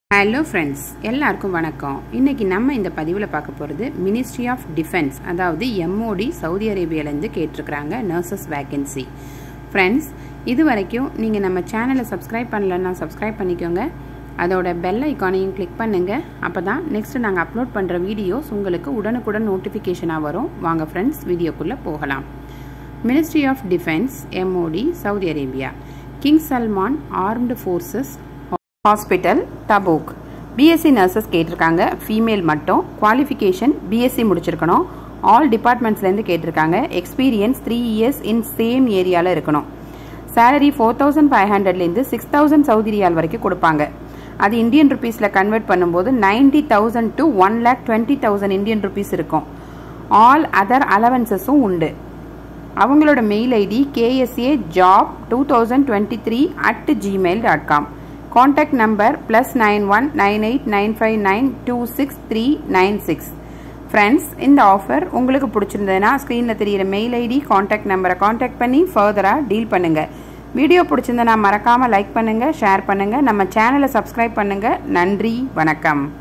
hello friends எல்லாருக்கும் வணக்கம் இன்றைக்கி நம்ம இந்த பதிவில் பார்க்க போகிறது மினிஸ்ட்ரி ஆஃப் டிஃபென்ஸ் அதாவது எம்ஓடி சவுதி அரேபியாலேருந்து கேட்டிருக்கிறாங்க நர்சஸ் வேக்கன்சி ஃப்ரெண்ட்ஸ் இது வரைக்கும் நீங்கள் நம்ம சேனலை சப்ஸ்கிரைப் பண்ணலன்னா சப்ஸ்கிரைப் பண்ணிக்கோங்க அதோட பெல் ஐக்கானையும் கிளிக் பண்ணுங்கள் அப்போ தான் நெக்ஸ்ட்டு நாங்கள் அப்லோட் பண்ணுற வீடியோஸ் உங்களுக்கு உடனுக்குடன் நோட்டிஃபிகேஷனாக வரும் வாங்க ஃப்ரெண்ட்ஸ் வீடியோக்குள்ளே போகலாம் ministry of defence MOD Saudi Arabia King Salman armed forces hospital Tabuk BSc nurses கேட்டிருக்காங்க ஃபீமேல் மட்டும் குவாலிஃபிகேஷன் பிஎஸ்சி முடிச்சிருக்கணும் ஆல் டிபார்ட்மெண்ட்ஸ்லேருந்து கேட்டிருக்காங்க experience three years in same ஏரியாவில் இருக்கணும் சேலரி ஃபோர் தௌசண்ட் ஃபைவ் ஹண்ட்ரட்லேருந்து சிக்ஸ் தௌசண்ட் சவுதி ரியால் வரைக்கும் கொடுப்பாங்க அது இந்தியன் ருபீஸில் கன்வெர்ட் பண்ணும்போது ninety thousand to one lakh twenty thousand Indian rupees இருக்கும் ஆல் அதர் அலவன்சஸும் உண்டு அவங்களோட mail ID KSA job two thousand twenty three at Gmail dot com contact number plus nine one nine eight nine five nine two six three nine six friends இந்த offer உங்களுக்கு பிடிச்சிருந்ததுன்னா ஸ்க்ரீனில் தெரியிற mail ID contact நம்பரை contact பண்ணி ஃபர்தராக deal பண்ணுங்கள் video பிடிச்சிருந்தனா மறக்காமல் லைக் பண்ணுங்கள் ஷேர் பண்ணுங்கள் நம்ம சேனலை சப்ஸ்கிரைப் பண்ணுங்கள் நன்றி வணக்கம்